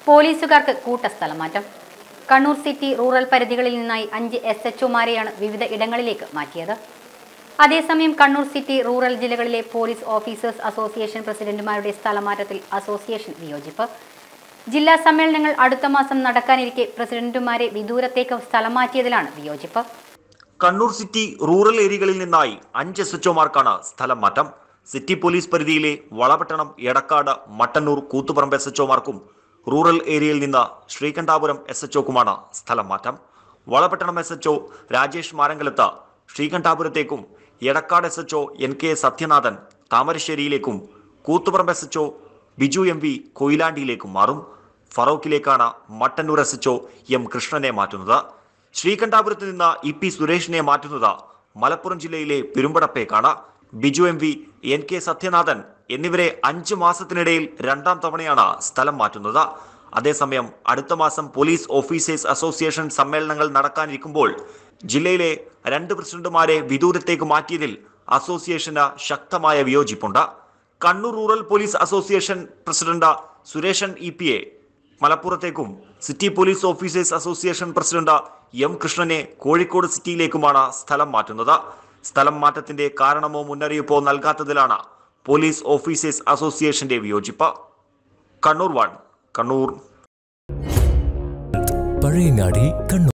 പോലീസുകാർക്ക് കൂട്ടസ്ഥലം മാറ്റം Kannur city rural പരിധികളിൽ നിന്നായി അഞ്ച് എസ് എച്ച്ഒമാരെയാണ് വിവിധ ഇടങ്ങളിലേക്ക് മാറ്റിയത് അതേസമയം കണ്ണൂർ സിറ്റി റൂറൽ ജില്ലകളിലെ പോലീസ് ഓഫീസേഴ്സ് അസോസിയേഷൻ പ്രസിഡന്റുമാരുടെ സ്ഥലമാറ്റത്തിൽ അസോസിയേഷൻ വിയോജിപ്പ് ജില്ലാ സമ്മേളനങ്ങൾ അടുത്ത മാസം നടക്കാനിരിക്കെ പ്രസിഡന്റുമാരെ വിദൂരത്തേക്ക് സ്ഥലം മാറ്റിയതിലാണ് വിയോജിപ്പ് കണ്ണൂർ സിറ്റി റൂറൽ ഏരിയകളിൽ നിന്നായി അഞ്ച് എസ് എച്ച്ഒമാർക്കാണ് സ്ഥലം മാറ്റം സിറ്റി പോലീസ് പരിധിയിലെ വളപട്ടണം എടക്കാട് മട്ടന്നൂർ കൂത്തുപറമ്പ് എസ് എച്ച്ഒമാർക്കും റൂറൽ ഏരിയയിൽ നിന്ന് ശ്രീകണ്ഠാപുരം എസ് എച്ച്ഒക്കുമാണ് സ്ഥലം മാറ്റം വളപട്ടണം എസ് എച്ച്ഒ രാജേഷ് മാരങ്കലത്ത് ശ്രീകണ്ഠാപുരത്തേക്കും Edakkad S HO N K Sathyanathan താമരശ്ശേരിയിലേക്കും Koothuparamba S HO Biju M V കൊയിലാണ്ടിയിലേക്കും മാറും ഫറോക്കിലേക്കാണ് മട്ടന്നൂർ എസ് എച്ച്ഒ എം കൃഷ്ണനെ മാറ്റുന്നത് ശ്രീകണ്ഠാപുരത്ത് നിന്ന് ഇ പി സുരേഷിനെ മാറ്റുന്നത് മലപ്പുറം ജില്ലയിലെ പെരുമ്പടപ്പേക്കാണ് Biju M V N K Sathyanathan എന്നിവരെ അഞ്ചു മാസത്തിനിടയിൽ രണ്ടാം തവണയാണ് സ്ഥലം മാറ്റുന്നത് അതേസമയം അടുത്ത മാസം പോലീസ് ഓഫീസേഴ്സ് അസോസിയേഷൻ സമ്മേളനങ്ങൾ നടക്കാനിരിക്കുമ്പോൾ ജില്ലയിലെ രണ്ട് പ്രസിഡന്റുമാരെ വിദൂരത്തേക്ക് മാറ്റിയതിൽ അസോസിയേഷന് ശക്തമായ വിയോജിപ്പുണ്ട് Kannur rural police association president Suresan E P A മലപ്പുറത്തേക്കും city police officers association president M കൃഷ്ണനെ കോഴിക്കോട് സിറ്റിയിലേക്കുമാണ് സ്ഥലം മാറ്റുന്നത് സ്ഥലം മാറ്റത്തിന്റെ കാരണമോ മുന്നറിയിപ്പോ നൽകാത്തതിലാണ് പോലീസ് ഓഫീസേഴ്സ് അസോസിയേഷന്റെ വിയോജിപ്പ് കണ്ണൂർ വൺ കണ്ണൂർ പഴയങ്ങാടി കണ്ണൂർ